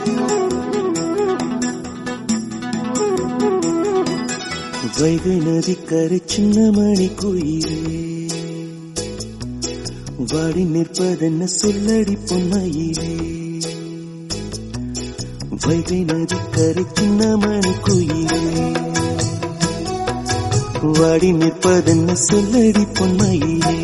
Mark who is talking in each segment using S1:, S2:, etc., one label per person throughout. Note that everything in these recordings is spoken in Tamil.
S1: வைகை நதிக்கரை சின்ன மணி குயிலே வாடி நிற்பதென்ன சொல்லடி பொன்மையிலே வைகை நதிக்கரை சின்ன மணி குயிலே வாடி நிற்பதென்ன சொல்லடி பொன்மையிலே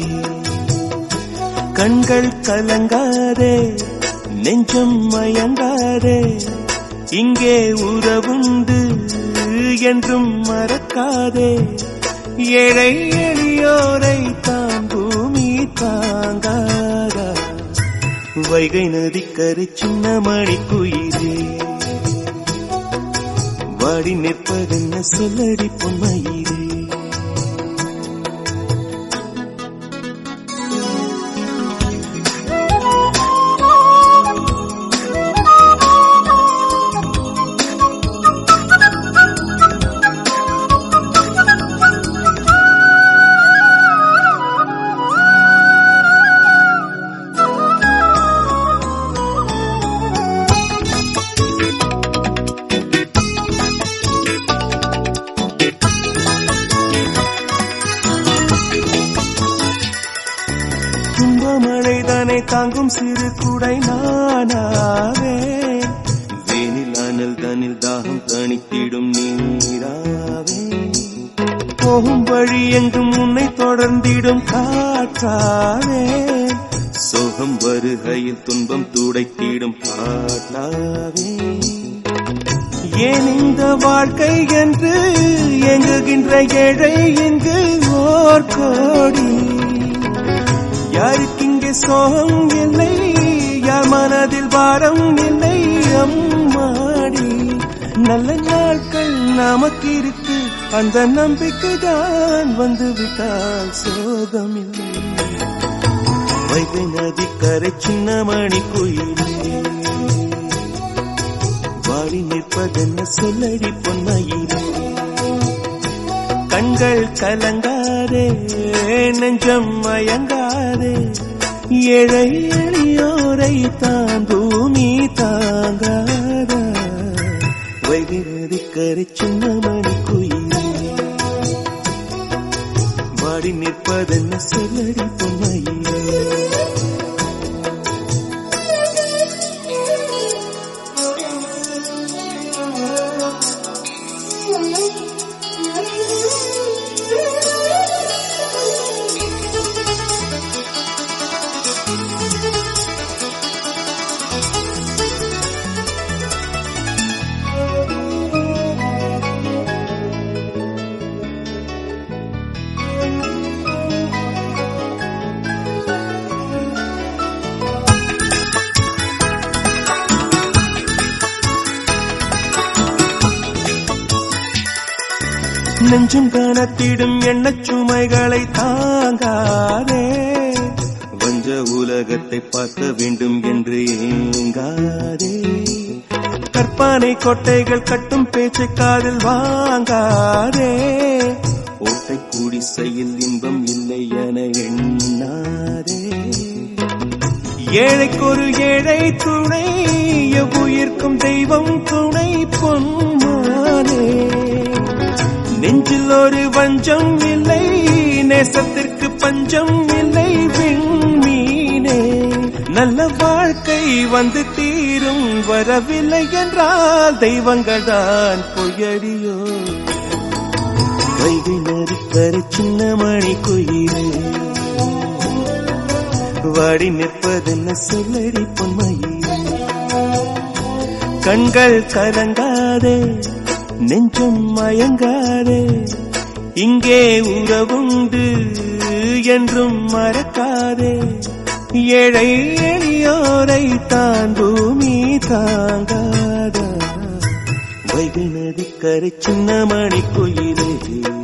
S1: கண்கள் கலங்காதே நெஞ்சம் மயங்காதே இங்கே உறவுண்டு என்றும் மறக்காதே ஏழை எளியோரை தான் பூமி தாங்காதா வைகை நதிக்கரை சின்ன மணி குயிலே வாடி நிற்பதென்ன சொல்லடி பொன்மையிலே துன்பமழை தானே தாங்கும் சிறு குடை நானாவே வேனில் அனல் தனில் தாகம் தணித்திடும் நீராவே போகும் வழி எங்கும் உன்னை தொடர்ந்திடும் காற்றாவே சோகம் வருகையில் துன்பம் துடைத்திடும் பாட்டாவே ஏன் இந்த வாழ்க்கை என்று எங்குகின்ற ஏழை இங்கு ஓர் கோடி யாருக்கு இங்கே சோகம் இல்லை யார் மனதில் பாரம் இல்லை அம்மாடி நல்ல நாட்கள் நமக்கு இருக்கு அந்த நம்பிக்கை தான் வந்து விட்டால் சோகம் இல்லை வைகை நதிக்கரை சின்ன மணி குயிலே வாடி நிற்பதென்ன சொல்லடி பொன்மையிலே கண்கள் கலங்காதே நெஞ்சம் மயங்காதே ஏழை எளியோரை தான் பூமி தாங்காத வைகிறது கரை சின்ன மணி குயிலே வாடி நிற்பதென்ன சொல்லடி பொன்மையிலே நெஞ்சும் கனத்திடும் எண்ணச் சுமைகளை தாங்காதே வஞ்ச உலகத்தை பார்க்க வேண்டும் என்று ஏங்காதே கற்பானை கொட்டைகள் கட்டும் பேச்சை காதில் வாங்காதே ஓட்டை குடிசையில் இன்பம் இல்லை என எண்ணாதே ஏழைக்கு ஒரு ஏழை துணை எவ்வுயிர்க்கும் தெய்வம் துணை பொன்மானே நெஞ்சில் ஒரு வஞ்சம் இல்லை நேசத்திற்கு பஞ்சம் இல்லை விண்மீனே நல்ல வாழ்க்கை வந்து தீரும் வரவில்லை என்றால் தெய்வங்கள் தான் பொய்யடியோ வைகை நரிக்கரை சின்ன மணி குயிலே வாடி நிற்பதென்ன சொல்லடி பொன்மையிலே கண்கள் கலங்காதே நெஞ்சம் மயங்காதே இங்கே உறவுண்டு என்றும் மறக்காதே ஏழை எளியோரை தான் பூமி தாங்காத வைகை நதிக்கரை சின்ன மணி குயிலே